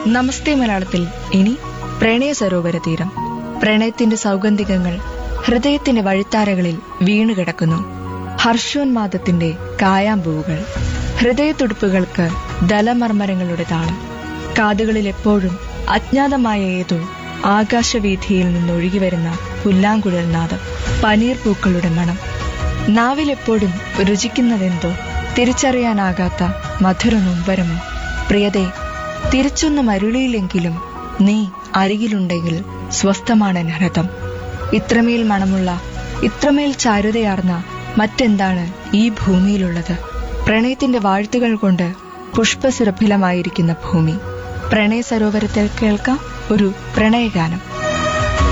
നമസ്തേ മലയാളത്തിൽ ഇനി പ്രണയ സരോവര തീരം പ്രണയത്തിന്റെ സൗഗന്ധികങ്ങൾ ഹൃദയത്തിന്റെ വഴിത്താരകളിൽ വീണുകിടക്കുന്നു ഹർഷോന്മാദത്തിന്റെ കായാമ്പൂവുകൾ ഹൃദയത്തുടുപ്പുകൾക്ക് ദലമർമരങ്ങളുടെ താളം കാതുകളിൽ എപ്പോഴും അജ്ഞാതമായ ഏതോ ആകാശവീഥിയിൽ നിന്നൊഴുകി വരുന്ന പുല്ലാങ്കുഴൽ നാദം പനീർ പൂക്കളുടെ മണം നാവിലെപ്പോഴും രുചിക്കുന്നതെന്തോ തിരിച്ചറിയാനാകാത്ത മധുര നൊമ്പരമോ പ്രിയതേ തിരിച്ചൊന്നും അരുളിയില്ലെങ്കിലും നീ അരികിലുണ്ടെങ്കിൽ സ്വസ്ഥമാണ് ഹൃദം ഇത്രമേൽ മണമുള്ള ഇത്രമേൽ ചാരുതയാർന്ന മറ്റെന്താണ് ഈ ഭൂമിയിലുള്ളത് പ്രണയത്തിന്റെ വാഴ്ത്തുകൾ കൊണ്ട് പുഷ്പസുരഭിലമായിരിക്കുന്ന ഭൂമി പ്രണയ സരോവരത്തിൽ കേൾക്കാം ഒരു പ്രണയഗാനം